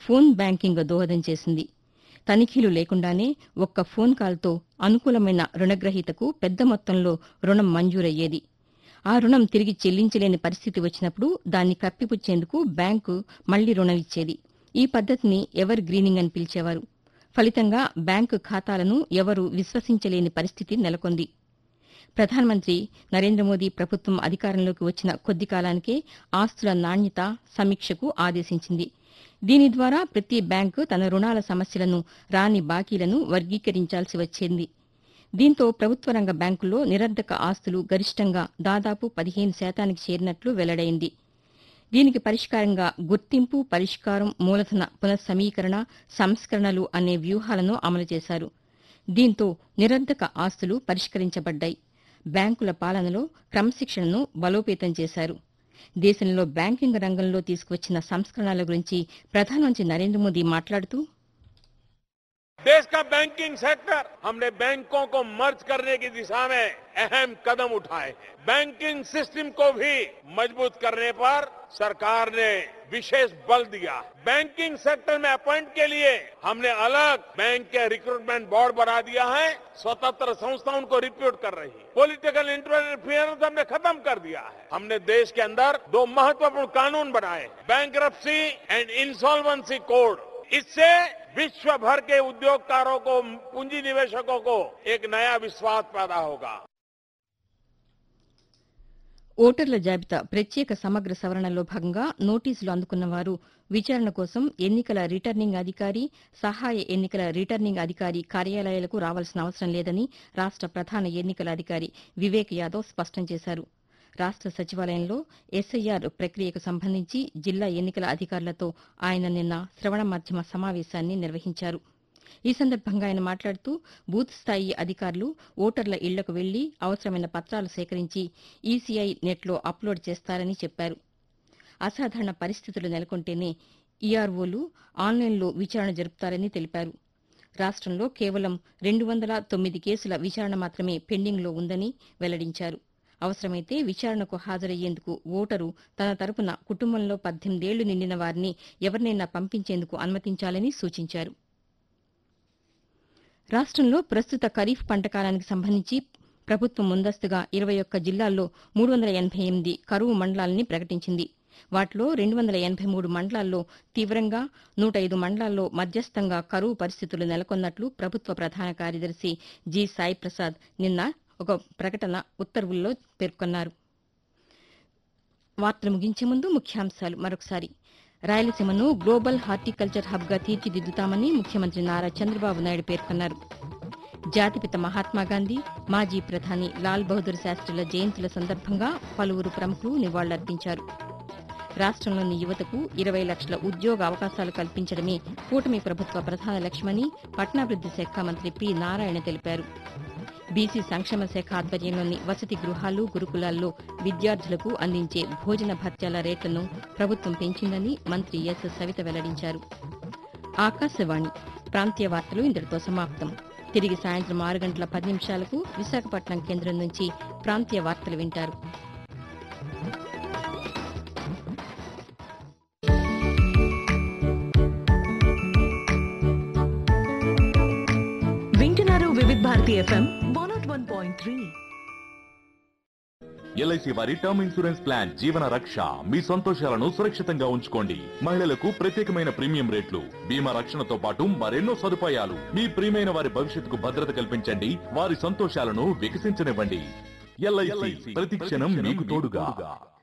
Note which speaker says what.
Speaker 1: phone banking దోహదం చేసింది తనిఖీలు లేకుండానే ఒక్క ఫోన్ కాల్తో అనుకూలమైన రుణగ్రహీతకు పెద్ద మొత్తంలో రుణం మంజూరయ్యేది ఆ రుణం తిరిగి చెల్లించలేని పరిస్థితి వచ్చినప్పుడు దాన్ని కప్పిపుచ్చేందుకు బ్యాంకు మళ్లీ రుణం ఇచ్చేది ఈ పద్దతిని ఎవర్ గ్రీనింగ్ అని పిలిచేవారు ఫలితంగా బ్యాంకు ఖాతాలను ఎవరూ విశ్వసించలేని పరిస్థితి నెలకొంది ప్రధానమంత్రి నరేంద్ర మోదీ ప్రభుత్వం అధికారంలోకి వచ్చిన కొద్ది కాలానికే ఆస్తుల నాణ్యత సమీక్షకు ఆదేశించింది దీని ద్వారా ప్రతి బ్యాంకు తన రుణాల సమస్యలను రాని బాకీలను వర్గీకరించాల్సి వచ్చింది దీంతో ప్రభుత్వ రంగ బ్యాంకుల్లో నిరర్ధక ఆస్తులు గరిష్టంగా దాదాపు పదిహేను శాతానికి చేరినట్లు వెల్లడైంది దీనికి పరిష్కారంగా గుర్తింపు పరిష్కారం మూలధన పునఃసమీకరణ సంస్కరణలు అనే వ్యూహాలను అమలు చేశారు దీంతో నిరర్ధక ఆస్తులు పరిష్కరించబడ్డాయి బ్యాంకుల పాలనలో క్రమశిక్షణను బలోపేతం చేశారు దేశంలో బ్యాంకింగ్ రంగంలో తీసుకువచ్చిన సంస్కరణల గురించి ప్రధానమంత్రి నరేంద్ర మోదీ మాట్లాడుతూ
Speaker 2: देश का बैंकिंग सेक्टर हमने बैंकों को मर्ज करने की दिशा में अहम कदम उठाए हैं बैंकिंग सिस्टम को भी मजबूत करने पर सरकार ने विशेष बल दिया है बैंकिंग सेक्टर में अपॉइंट के लिए हमने अलग बैंक के रिक्रूटमेंट बोर्ड बना दिया है स्वतंत्र संस्था उनको रिक्रूट कर रही है पॉलिटिकल इंटरफियरेंस हमने खत्म कर दिया है हमने देश के अंदर दो महत्वपूर्ण कानून बनाए बैंक एंड इंसॉल्वेंसी कोड इससे विश्व भर के उद्योगकारों को पूंजी निवेशकों को एक नया विश्वास पैदा होगा
Speaker 1: ఓటర్ల జాబితా ప్రత్యేక సమగ్ర సవరణలో భాగంగా నోటీసులు అందుకున్న వారు విచారణ కోసం ఎన్నికల రిటర్నింగ్ అధికారి సహాయ ఎన్నికల రిటర్నింగ్ అధికారి కార్యాలయాలకు రావాల్సిన అవసరం లేదని రాష్ట ప్రధాన ఎన్నికల అధికారి వివేక్ యాదవ్ స్పష్టం చేశారు రాష్ట సచివాలయంలో ఎస్ఐఆర్ ప్రక్రియకు సంబంధించి జిల్లా ఎన్నికల అధికారులతో ఆయన నిన్న శ్రవణ మాధ్యమ సమావేశాన్ని నిర్వహించారు ఈ సందర్భంగా ఆయన మాట్లాడుతూ బూత్ స్థాయి అధికారులు ఓటర్ల ఇళ్లకు వెళ్లి అవసరమైన పత్రాలు సేకరించి ఈసీఐ నెట్లో అప్లోడ్ చేస్తారని చెప్పారు అసాధారణ పరిస్థితులు నెలకొంటేనే ఈఆర్ఓలు ఆన్లైన్లో విచారణ జరుపుతారని తెలిపారు రాష్టంలో కేవలం రెండు వందల తొమ్మిది కేసుల విచారణ మాత్రమే పెండింగ్లో ఉందని వెల్లడించారు అవసరమైతే విచారణకు హాజరయ్యేందుకు ఓటరు తన తరపున కుటుంబంలో పద్దెనిమిదేళ్లు నిండిన వారిని ఎవరినైనా పంపించేందుకు అనుమతించాలని సూచించారు రాష్టంలో ప్రస్తుత ఖరీఫ్ పంట కాలానికి సంబంధించి ప్రభుత్వం ముందస్తుగా ఇరవై ఒక్క జిల్లాల్లో మూడు వందల ఎనభై ఎనిమిది కరువు మండలాలని ప్రకటించింది వాటిలో రెండు వందల ఎనభై మూడు మండలాల్లో తీవ్రంగా నూట ఐదు మండలాల్లో మధ్యస్థంగా కరువు పరిస్థితులు నెలకొన్నట్లు ప్రభుత్వ ప్రధాన కార్యదర్శి జి సాయి ప్రసాద్ నిన్న ఒక ప్రకటన ఉత్తర్వుల్లో పేర్కొన్నారు వార్తలు ముగించే ముందు ముఖ్యాంశాలు మరొకసారి రాయలసీమను గ్లోబల్ హార్టికల్చర్ హబ్గా తీర్చిదిద్దుతామని ముఖ్యమంత్రి నారా చంద్రబాబు నాయుడు పేర్కొన్నారు జాతిపిత మహాత్మాగాంధీ మాజీ ప్రధాని లాల్ బహదూర్ శాస్త్రిల జయంతుల సందర్భంగా పలువురు ప్రముఖులు నివాళులర్పించారు రాష్టంలోని యువతకు ఇరవై లక్షల ఉద్యోగ అవకాశాలు కల్పించడమే కూటమి ప్రభుత్వ ప్రధాన లక్ష్యమని పట్టణాభివృద్ది శాఖ మంత్రి పి నారాయణ తెలిపారు బీసీ సంక్షేమ శాఖ ఆధ్వర్యంలోని వసతి గృహాలు గురుకులాల్లో విద్యార్థులకు అందించే భోజన భత్యాల రేట్లను ప్రభుత్వం పెంచిందని మంత్రి ఎస్ సవిత వెల్లడించారు ఆకాశవాణి ప్రాంతీయ వార్తలు ఇంతటితో సమాప్తం తిరిగి సాయంత్రం ఆరు గంటల పది నిమిషాలకు విశాఖపట్నం కేంద్రం నుంచి ప్రాంతీయ వార్తలు వింటారు
Speaker 3: వింటున్నారు Vividh Bharati FM one not one point three
Speaker 4: LIC వారి term insurance plan Jeevan Raksha మీ సంతోషాలను సురక్షితంగా ఉంచుకోండి మహిళలకు ప్రత్యేకమైన ప్రీమియం రేట్లు బీమా రక్షణతో పాటు మరెన్నో సదుపాయాలు మీ ప్రియమైన వారి భవిష్యత్తుకు భద్రత కల్పించండి వారి సంతోషాలను వికసించనివ్వండి ఎల్ఐసి ప్రతి క్షణం మీకు తోడుగా